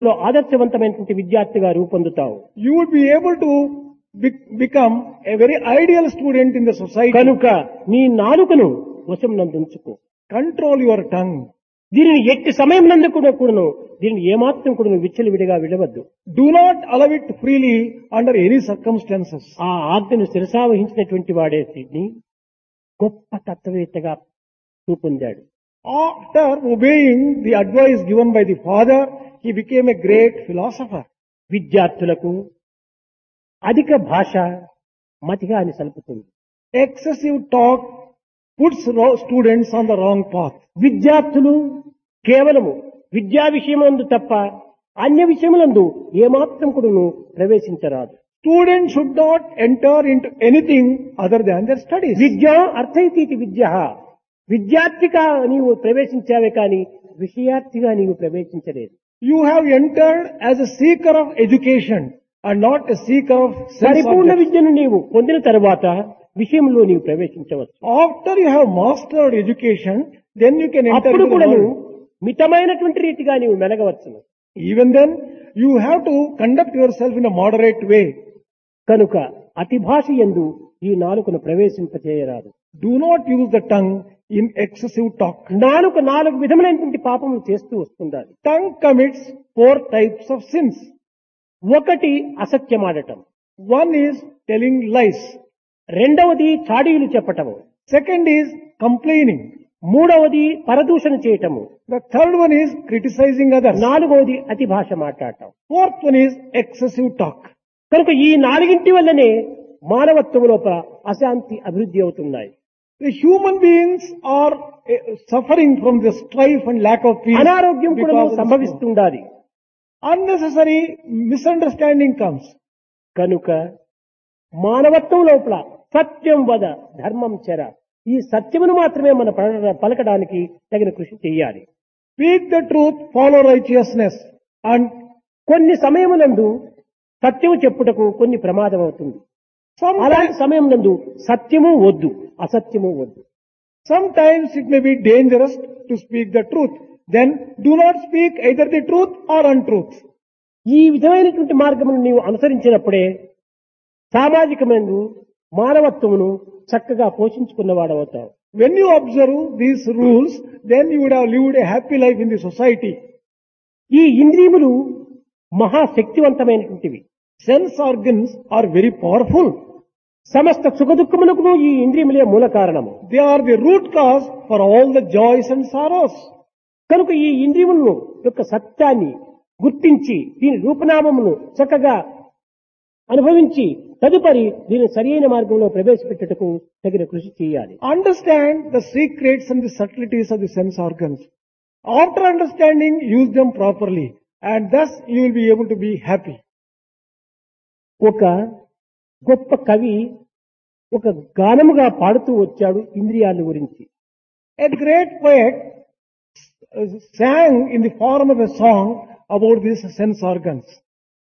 లో ఆదర్శవంతమైనటువంటి విద్యార్థిగా రూపొందుతావు You would be able to be- become a very ideal student in the society. కనుక నీ నాలుకను వశం నందుంచుకో Control your tongue. దీనిని ఎట్టి సమయం నందు కూడా కూడాను దీనిని ఏమాత్రం కూడా నువ్వు విచ్చలవిడిగా విడవద్దు Do not allow it freely under any circumstances. ఆ ఆజ్ఞను శిరసావహించినటువంటి వాడే సిడ్ని గొప్ప తత్వవేత్తగా రూపొందాడు After obeying the advice given by the father, he became a great philosopher. విద్యార్థులకు అధిక భాష మతిగా అని సలుపుతుంది Excessive talk puts ro- students on the wrong path. విద్యార్థులు కేవలము విద్యా విషయమందు తప్ప అన్య విషయములందు ఏమాత్రం కూడాను ప్రవేశించరాదు Students should not enter into anything other than their studies. విద్య అర్థైతీతి విద్య విద్యార్థిగా నీవు ప్రవేశించావే కానీ విషయార్థిగా నీవు ప్రవేశించలేదు You have entered as a seeker of education and not a seeker of sense పరిపూర్ణ objects. విద్యను నీవు పొందిన తరువాత విషయంలో నీవు ప్రవేశించవచ్చు After you have mastered education, then you can enter అప్పుడు into the కూడా world. మితమైనటువంటి రీతిగా నీవు మెలగవచ్చును Even then, you have to conduct yourself in a moderate way. కనుక అతి భాష ఎందు ఈ నాలుకను ప్రవేశింపచేయరాదు Do not use the tongue in excessive talk. నాలుక నాలుగు విధములైనటువంటి పాపములు చేస్తూ వస్తుండాలి Tongue commits four types of sins. ఒకటి అసత్యమాడటం One is telling lies. రెండవది చాడీలు చెప్పటము Second is complaining. మూడవది పరదూషణ చేయటము The third one is criticizing others. నాలుగవది అతి భాష మాట్లాడటం Fourth one is excessive talk. కనుక ఈ నాలుగింటి వల్లనే మానవత్వం లోపల అశాంతి అభివృద్ధి అవుతున్నాయి The human beings are eh, suffering from the strife and lack of peace. అనారోగ్యం కూడా because of this. సంభవిస్తుండాలి Unnecessary misunderstanding comes. కనుక మానవత్వం లోపల సత్యం వద ధర్మం చెర ఈ సత్యమును మాత్రమే మన పల- పలకడానికి తగిన కృషి చేయాలి Speak the truth, follow righteousness, and కొన్ని సమయమునందు సత్యము చెప్పుటకు కొన్ని ప్రమాదం అవుతుంది అలాంటి sometimes, సమయం నందు సత్యము వద్దు అసత్యము వద్దు sometimes it may be dangerous to speak the truth. Then do not speak either the truth or untruth. ఈ విధమైనటువంటి మార్గమును నీవు అనుసరించినప్పుడే సామాజికమైన మానవత్వమును చక్కగా పోషించుకున్నవాడవుతావు When you observe these rules, then you would have lived a happy life in the society. ఈ ఇంద్రియములు మహాశక్తివంతమైనటువంటివి Sense organs are very powerful. సమస్త సుఖదుఖములకు ఈ ఇంద్రియములే మూల కారణము They are the root cause for all the joys and sorrows. కనుక ఈ ఇంద్రియములను యొక్క సత్యాన్ని గుర్తించి దీని రూపనామమును చక్కగా అనుభవించి తదుపరి దీని సరియైన మార్గంలో ప్రవేశపెట్టుటకు తగిన కృషి చేయాలి Understand the secrets and the subtleties of the sense organs. After understanding, use them properly and thus you will be able to be happy. ఒక గొప్ప కవి ఒక గానముగా పాడుతూ వచ్చాడు ఇంద్రియాల గురించి A great poet uh, sang in the form of a song about these sense organs.